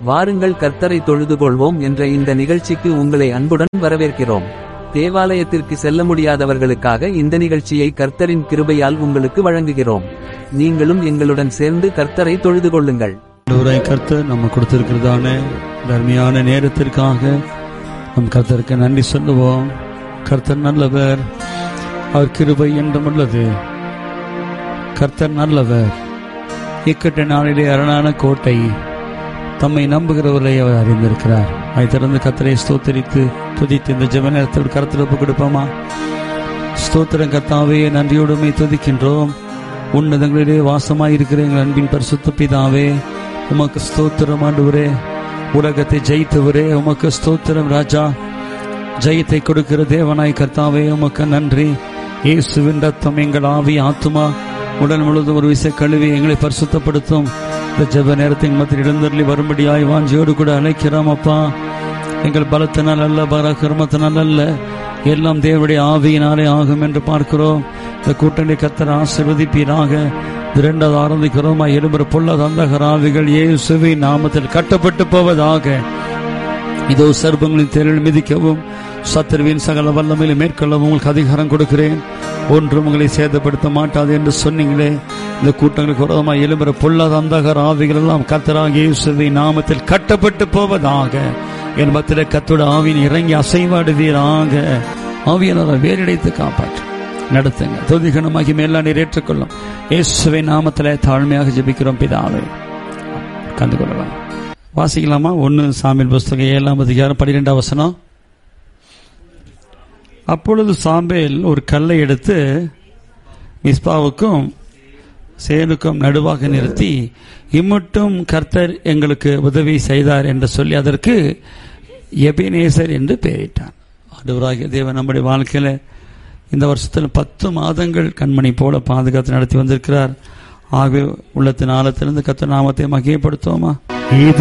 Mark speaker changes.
Speaker 1: வாருங்கள் கர்த்தரை தொழுது கொள்வோம் என்ற இந்த நிகழ்ச்சிக்கு உங்களை அன்புடன் வரவேற்கிறோம் தேவாலயத்திற்கு செல்ல முடியாதவர்களுக்காக இந்த நிகழ்ச்சியை கர்த்தரின் கிருபையால் உங்களுக்கு வழங்குகிறோம் நீங்களும் எங்களுடன் சேர்ந்து கர்த்தரை தொழுது கொள்ளுங்கள்
Speaker 2: ஆண்டவராய் கர்த்தர் நம்ம கொடுத்திருக்கிறதான இந்த அருமையான நேரத்திற்காக நம் கர்த்தருக்கு நன்றி சொல்லுவோம் கர்த்தர் நல்லவர் அவர் கிருபை என்றும் உள்ளது கர்த்தர் நல்லவர் இக்கட்ட நாளிலே அரணான கோட்டை தம்மை நம்புகிறவரை அவர் அறிந்திருக்கிறார் அதை திறந்து கர்த்தரை ஸ்தோத்தரித்து துதித்து இந்த ஜெப நேரத்தோடு கருத்தில் ஒப்பு கொடுப்போமா ஸ்தோத்திரம் கர்த்தாவே நன்றியோடுமை துதிக்கின்றோம் உன்னதங்களிலே வாசமாயிருக்கிற எங்கள் அன்பின் பரிசுத்த பிதாவே உமக்கு ஸ்தோத்திரம் ஆண்டவரே உலகத்தை ஜெயித்தவரே உமக்கு ஸ்தோத்திரம் ராஜா ஜெயத்தை கொடுக்கிற தேவனாய் கர்த்தாவே உமக்கு நன்றி இயேசுவின் ரத்தம் எங்கள் ஆவி ஆத்துமா உடல் முழுவதும் ஒரு விசை கழுவி எங்களை பரிசுத்தப்படுத்தும் இந்த ஜெப நேரத்தின் மத்தியில் எழுந்தருளி வரும்படியாய் வாஞ்சியோடு கூட அழைக்கிறோம் அப்பா எங்கள் பலத்தினால் அல்ல பராக்கிரமத்தினால் அல்ல எல்லாம் தேவனுடைய ஆவியினாலே ஆகும் என்று பார்க்கிறோம் இந்த கூட்டணி கத்தர் ஆசிர்வதிப்பீராக இது இரண்டாவது ஆரம்பிக்கிறோம் எழுபுற பொல்லாத அந்தகர ஆவிகள் இயேசுவி நாமத்தில் கட்டப்பட்டு போவதாக இதோ சர்ப்பங்களின் தேரில் மிதிக்கவும் சத்துருவின் சகல வல்லமையில மேற்கொள்ளவும் உங்களுக்கு அதிகாரம் கொடுக்கிறேன் ஒன்றும் உங்களை சேதப்படுத்த மாட்டாது என்று சொன்னீங்களே இந்த கூட்டங்களுக்கு விரோதமாக எழும்புற பொல்லாத அந்தகர ஆவிகள் எல்லாம் கத்தராக இயேசுவி நாமத்தில் கட்டப்பட்டு போவதாக என் மத்தில கத்தோட ஆவியின் இறங்கி அசைவாடுவீராக ஆவியனரை வேறிடைத்து காப்பாற்று நடத்துங்க தொதிகணமாகி மேலா நீர் ஏற்றுக்கொள்ளும் இயேசுவை நாமத்தில் தாழ்மையாக ஜெபிக்கிறோம் பிதாவே கண்டு கொள்ளலாம் வாசிக்கலாமா ஒன்று சாமியல் புஸ்தகம் ஏழாம் அதிகாரம் பன்னிரெண்டாம் வசனம் அப்பொழுது சாம்பேல் ஒரு கல்லை எடுத்து மிஸ்பாவுக்கும் சேனுக்கும் நடுவாக நிறுத்தி இம்மட்டும் கர்த்தர் எங்களுக்கு உதவி செய்தார் என்று சொல்லி அதற்கு எபினேசர் என்று பெயரிட்டார் ஆண்டவராகிய தேவன் நம்முடைய வாழ்க்கையில இந்த வருஷத்தில் பத்து மாதங்கள் கண்மணி போல பாதுகாத்து நடத்தி வந்திருக்கிறார் ஆகவே உள்ளத்தின் ஆழத்திலிருந்து கத்த நாமத்தை மகியப்படுத்துவோமா